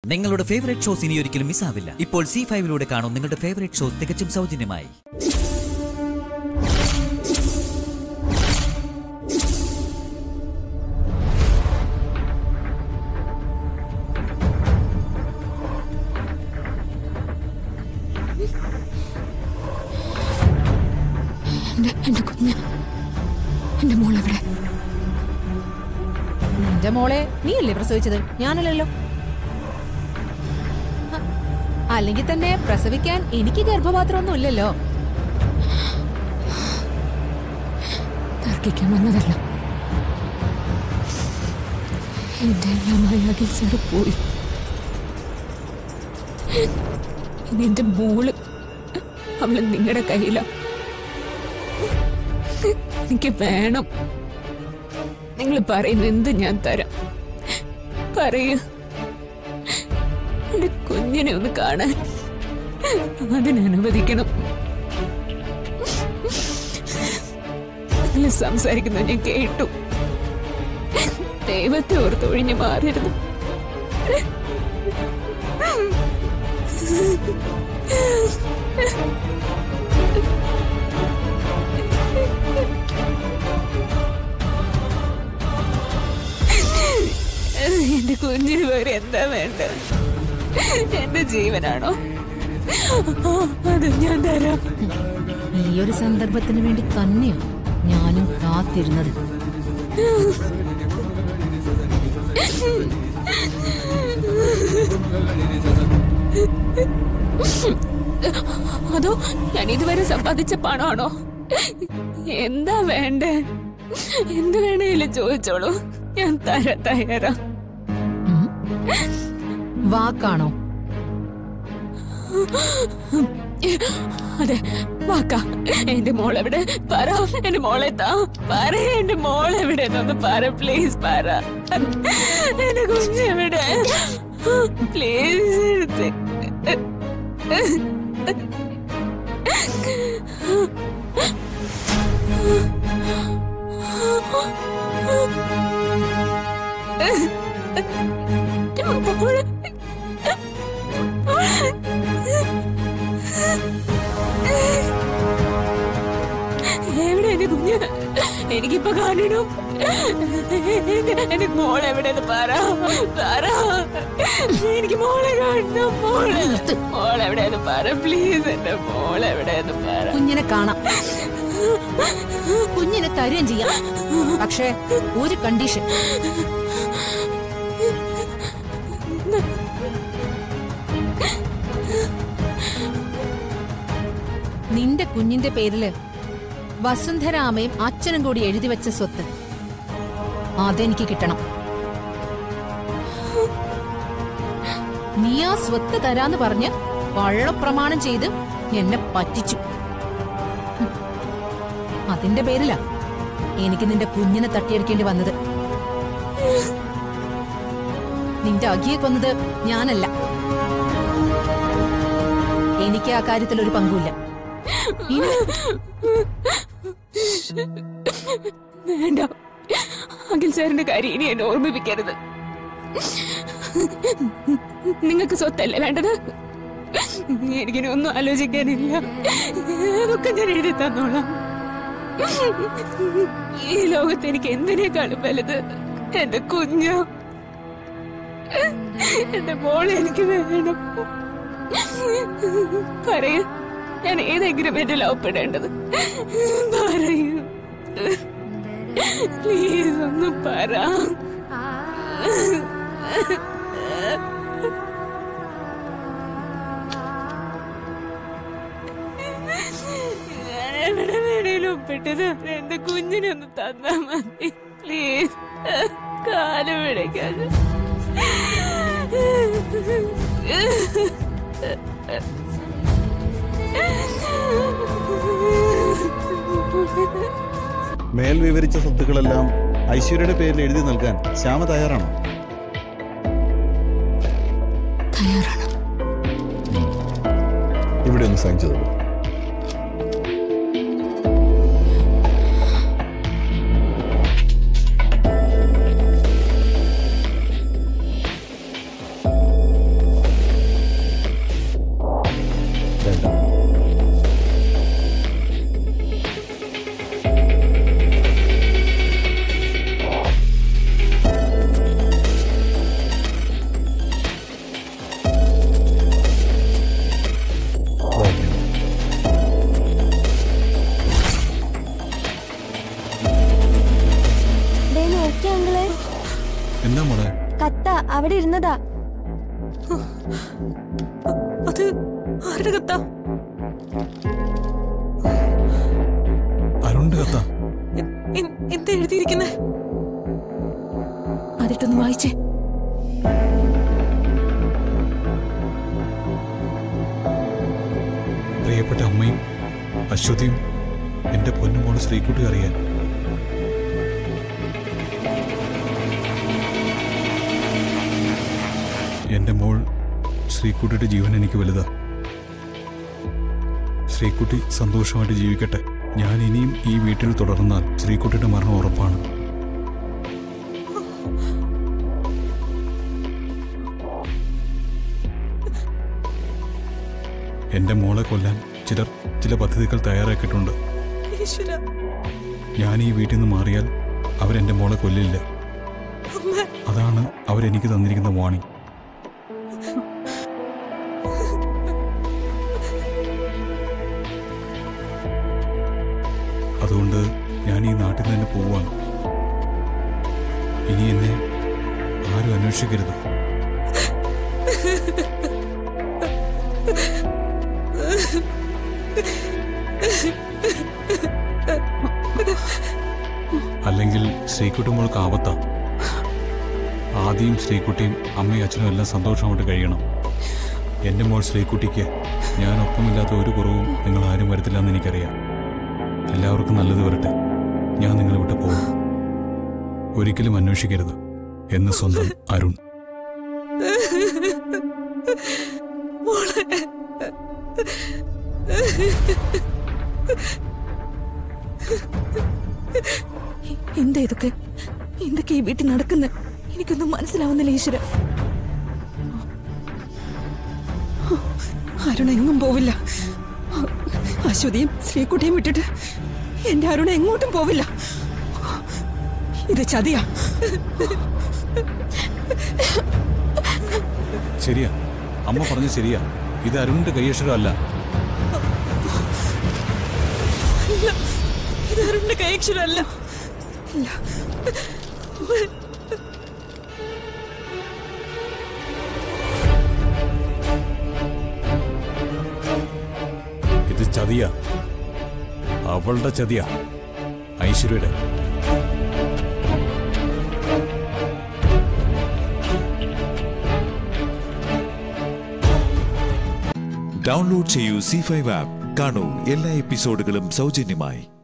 നിങ്ങളുടെ favourite shows ഇനി ഒരിക്കലും മിസ്സാവില്ല ഇപ്പോൾ സി ഫൈവിലൂടെ കാണും നിങ്ങളുടെ ഫേവറേറ്റ് ഷോ തികച്ചും സൗജന്യമായി എന്റെ എന്റെ കുഞ്ഞ് എന്റെ മോളെവിടെ നിന്റെ മോളെ നീയല്ലേ പ്രസവിച്ചത് ഞാനല്ലല്ലോ അ- അല്ലെങ്കിൽ തന്നെ പ്രസവിക്കാൻ എനിക്ക് ഗർഭപാത്രമൊന്നും ഇല്ലല്ലോ തർക്കിക്കാൻ വന്നതല്ല എന്റെ എല്ലാമായി അഖിൽ സാറ് പോയി ഇനി എന്റെ മോള് അവള് നിങ്ങളുടെ കയ്യില എനിക്ക് വേണം നിങ്ങൾ പറയുന്ന എന്ത് ഞാൻ തരാം പറയൂ എന്റെ കുഞ്ഞിനെ ഒന്ന് കാണാൻ അതിനെ അനുവദിക്കണം നിങ്ങൾ സംസാരിക്കുന്നത് ഞാൻ കേട്ടു ദൈവത്തെ ഓർത്ത് ഒഴിഞ്ഞു മാറരുത് എന്റെ കുഞ്ഞിന് വേറെ എന്താ വേണ്ട എന്റെ ജീവനാണോ അത് ഞാൻ തരാം ഈ ഒരു സന്ദർഭത്തിന് വേണ്ടി തന്നെയാണ് ഞാനും കാത്തിരുന്നത് അതോ ഞാൻ ഇതുവരെ സമ്പാദിച്ച പണമാണോ എന്താ വേണ്ടേ എന്ത് വേണേലും ചോദിച്ചോളൂ ഞാൻ തരാ തയ്യാറാ ഉം. വാക്കാണോ അതെ വാക്ക എന്റെ മോളെവിടെ പറ എന്റെ മോളെ താ പറ എന്റെ മോളെവിടെ എന്നൊന്ന് പറ പ്ലീസ് പറ എന്റെ കുഞ്ഞെവിടെ പ്ലീസ് എടുത്ത് മോളെ എവിടെ എന്റെ കുഞ്ഞ് എനിക്കിപ്പോ കാണണം എന്റെ- എന്റെ മോൾ എവിടെയെന്ന് പറ പറ എനിക്ക് മോളെ കാണണം മോളെ മോൾ എവിടെയെന്ന് പറ പ്ലീസ് എന്റെ മോൾ എവിടെയെന്ന് പറ കുഞ്ഞിനെ കാണാം കുഞ്ഞിനെ തരുകയും ചെയ്യാം പക്ഷേ ഒരു കണ്ടീഷൻ നിന്റെ കുഞ്ഞിന്റെ പേരില് വസുന്ധരാമയും അച്ഛനും കൂടി എഴുതി വെച്ച സ്വത്ത് അതെനിക്ക് കിട്ടണം നീ ആ സ്വത്ത് തരാന്ന് പറഞ്ഞ് വള്ളപ്രമാണം ചെയ്ത് എന്നെ പറ്റിച്ചു ഹും. അതിന്റെ പേരിലാ എനിക്ക് നിന്റെ കുഞ്ഞിനെ തട്ടിയെടുക്കേണ്ടി വന്നത് നിന്റെ അഖിയെ കൊന്നത് ഞാനല്ല എനിക്ക് ആ കാര്യത്തിൽ ഒരു പങ്കുമില്ല ഇനി വേണ്ട അഖിൽ സാറിന്റെ കാര്യം ഇനി എന്നെ ഓർമ്മിപ്പിക്കരുത് നിങ്ങൾക്ക് സ്വത്തല്ലേ വേണ്ടത് എനിക്കിനി ഒന്നും ആലോചിക്കാനില്ല അതൊക്കെ ഞാൻ എഴുതി തന്നോളാം ഈ ലോകത്ത് എനിക്ക് എന്തിനേക്കാളും വലുത് എന്റെ കുഞ്ഞു എന്റെ മോളെ എനിക്ക് വേണം പറയൂ ഞാൻ ഏത് എഗ്രിമെന്റിൽ ഒപ്പിടേണ്ടത് പറയൂ പ്ലീസ് ഒന്ന് പറ ഞാൻ എവിടെ വേണേലും ഒപ്പിട്ടത് എന്റെ കുഞ്ഞിനെ ഒന്ന് തന്നാ മതി പ്ലീസ് കാലം പിടിക്കാതെ മേൽ വിവരിച്ച സ്വത്തുക്കളെല്ലാം ഐശ്വര്യയുടെ പേരിൽ എഴുതി നൽകാൻ ശ്യാമ തയ്യാറാണോ തയ്യാറാണ് ഇവിടെ ഒന്ന് സൈൻ ചെയ്തോളൂ അത് ആരുടെ കത്താ അരുണിന്റെ കത്ത എ- എ- എന്താ എഴുതിയിരിക്കുന്നേ അതിട്ടൊന്ന് വായിച്ചേ പ്രിയപ്പെട്ട അമ്മയും അശ്വതിയും എന്റെ പൊന്നുമോള് ശ്രീകുട്ടി അറിയാൻ എന്റെ മോൾ ശ്രീകുട്ടിയുടെ ജീവൻ എനിക്ക് വലുതാ ശ്രീകുട്ടി സന്തോഷമായിട്ട് ജീവിക്കട്ടെ ഞാൻ ഇനിയും ഈ വീട്ടിൽ തുടർന്നാൽ ശ്രീകുട്ടിയുടെ മരണം ഉറപ്പാണ് എന്റെ മോളെ കൊല്ലാൻ ചിലർ ചില പദ്ധതികൾ തയ്യാറാക്കിയിട്ടുണ്ട് ഈശ്വര ഞാൻ ഈ വീട്ടിൽ നിന്ന് മാറിയാൽ അവരെന്റെ മോളെ കൊല്ലില്ല അമ്മ അതാണ് അവരെനിക്ക് തന്നിരിക്കുന്ന വാണിംഗ് അതുകൊണ്ട് ഞാൻ ഈ നാട്ടിൽ നിന്ന് തന്നെ പോവുകയാണ് ഇനി എന്നെ ആരും അന്വേഷിക്കരുത് അല്ലെങ്കിൽ ശ്രീകുട്ടി മോൾക്ക് ആപത്താ ആദ്യം ശ്രീകുട്ടിയും അമ്മയും അച്ഛനും എല്ലാം സന്തോഷമായിട്ട് കഴിയണം എൻ്റെ മോൾ ശ്രീകുട്ടിക്ക് ഞാൻ ഒപ്പമില്ലാത്ത ഒരു കുറവും നിങ്ങൾ ആരും വരുത്തില്ലെന്ന് എനിക്കറിയാം എല്ലാവർക്കും നല്ലത് വരട്ടെ ഞാൻ നിങ്ങളെ വിട്ട് പോകും ഒരിക്കലും അന്വേഷിക്കരുത് എന്ന് സ്വന്തം അരുൺ എന്താ ഇതൊക്കെ എന്തൊക്കെ ഈ വീട്ടിൽ നടക്കുന്നത് എനിക്കൊന്നും മനസ്സിലാവുന്നില്ല ഈശ്വര അരുണ എങ്ങും പോവില്ല അശ്വതിയും ശ്രീകുട്ടിയും വിട്ടിട്ട് എന്റെ അരുണ എങ്ങോട്ടും പോവില്ല ഇത് ചതിയാ ശരിയാ അമ്മ പറഞ്ഞു ശരിയാ ഇത് അരുണിന്റെ കൈയക്ഷരമല്ല ഇത് അരുണിന്റെ കൈയക്ഷരമല്ല ഇത് ചതിയാ അവളുടെ ചതിയാ ഐശ്വര്യയുടെ ഡൗൺലോഡ് ചെയ്യൂ സി ഫൈവ് ആപ്പ് കാണൂ എല്ലാ എപ്പിസോഡുകളും സൗജന്യമായി